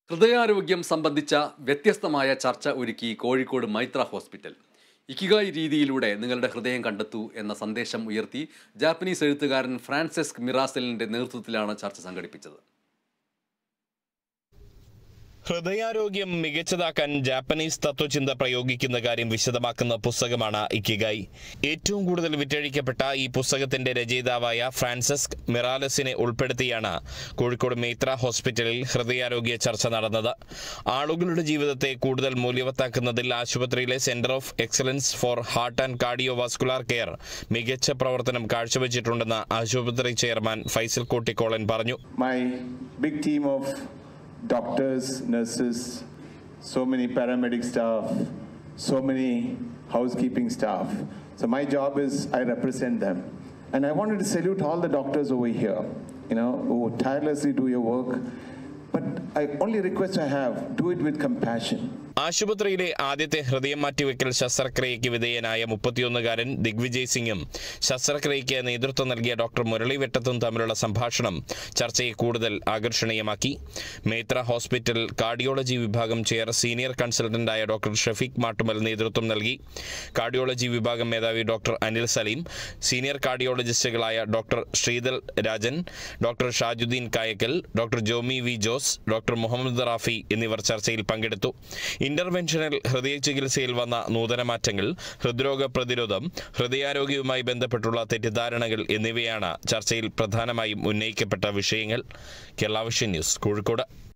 ഹൃദയാരോഗ്യം സംബന്ധിച്ച വ്യത്യസ്തമായ ചർച്ച ഒരുക്കി കോഴിക്കോട് മൈത്ര ഹോസ്പിറ്റൽ ഇക്കിഗായ് രീതിയിലൂടെ നിങ്ങളുടെ ഹൃദയം കണ്ടെത്തൂ എന്ന സന്ദേശം ഉയർത്തി ജാപ്പനീസ് എഴുത്തുകാരൻ ഫ്രാൻസിസ്ക് മിറാസലിന്റെ നേതൃത്വത്തിലാണ് ചർച്ച സംഘടിപ്പിച്ചത് ഹൃദയാരോഗ്യം മികച്ചതാക്കാൻ ജാപ്പനീസ് തത്വചിന്ത പ്രയോഗിക്കുന്ന കാര്യം വിശദമാക്കുന്ന പുസ്തകമാണ് ഇക്കിഗായി ഏറ്റവും കൂടുതൽ വിറ്റഴിക്കപ്പെട്ട ഈ പുസ്തകത്തിന്റെ രചയിതാവായ ഫ്രാൻസിസ്ക് മിറാലസിനെ ഉൾപ്പെടുത്തിയാണ് കോഴിക്കോട് മേത്ര ഹോസ്പിറ്റലിൽ ഹൃദയാരോഗ്യ ചർച്ച നടന്നത് ആളുകളുടെ ജീവിതത്തെ കൂടുതൽ മൂല്യവത്താക്കുന്നതിൽ ആശുപത്രിയിലെ centre of excellence for heart and cardiovascular care മികച്ച പ്രവർത്തനം കാഴ്ചവെച്ചിട്ടുണ്ടെന്ന് ആശുപത്രി ചെയർമാൻ ഫൈസൽ കോട്ടിക്കോളൻ പറഞ്ഞു my big team of doctors, nurses, so many paramedic staff, so many housekeeping staff. So my job is I represent them. And I wanted to salute all the doctors over here, you know, who tirelessly do your work. But I only request I have, do it with compassion. ആശുപത്രിയിലെ ആദ്യത്തെ ഹൃദയം മാറ്റിവെക്കൽ ശസ്ത്രക്രിയയ്ക്ക് വിധേയനായ മുപ്പത്തിയൊന്നുകാരൻ ദിഗ്വിജയ് സിംഗും ശസ്ത്രക്രിയയ്ക്ക് നേതൃത്വം നൽകിയ ഡോക്ടർ മുരളി വെട്ടത്തും തമ്മിലുള്ള സംഭാഷണം ചർച്ചയെ കൂടുതൽ ആകർഷണീയമാക്കി മേത്ര ഹോസ്പിറ്റൽ കാർഡിയോളജി വിഭാഗം ചെയർ സീനിയർ കൺസൾട്ടന്റായ ഡോക്ടർ ഷഫീഖ് മാട്ടുമൽ നേതൃത്വം നൽകി കാർഡിയോളജി വിഭാഗം മേധാവി ഡോക്ടർ അനിൽ സലീം സീനിയർ കാർഡിയോളജിസ്റ്റുകളായ doctor Sreedhal Rajan doctor Shajudheen Kayakkal doctor Jomy V Jose doctor Muhammed Rafi എന്നിവർ ചർച്ചയിൽ പങ്കെടുത്തു ഇന്റർവെൻഷണൽ ഹൃദയ ചികിത്സയിൽ വന്ന നൂതന മാറ്റങ്ങൾ ഹൃദ്രോഗ പ്രതിരോധം ഹൃദയാരോഗ്യവുമായി ബന്ധപ്പെട്ടുള്ള തെറ്റിദ്ധാരണകൾ എന്നിവയാണ് ചർച്ചയിൽ പ്രധാനമായും ഉന്നയിക്കപ്പെട്ട വിഷയങ്ങൾ കേരള വിഷൻ ന്യൂസ് കോഴിക്കോട്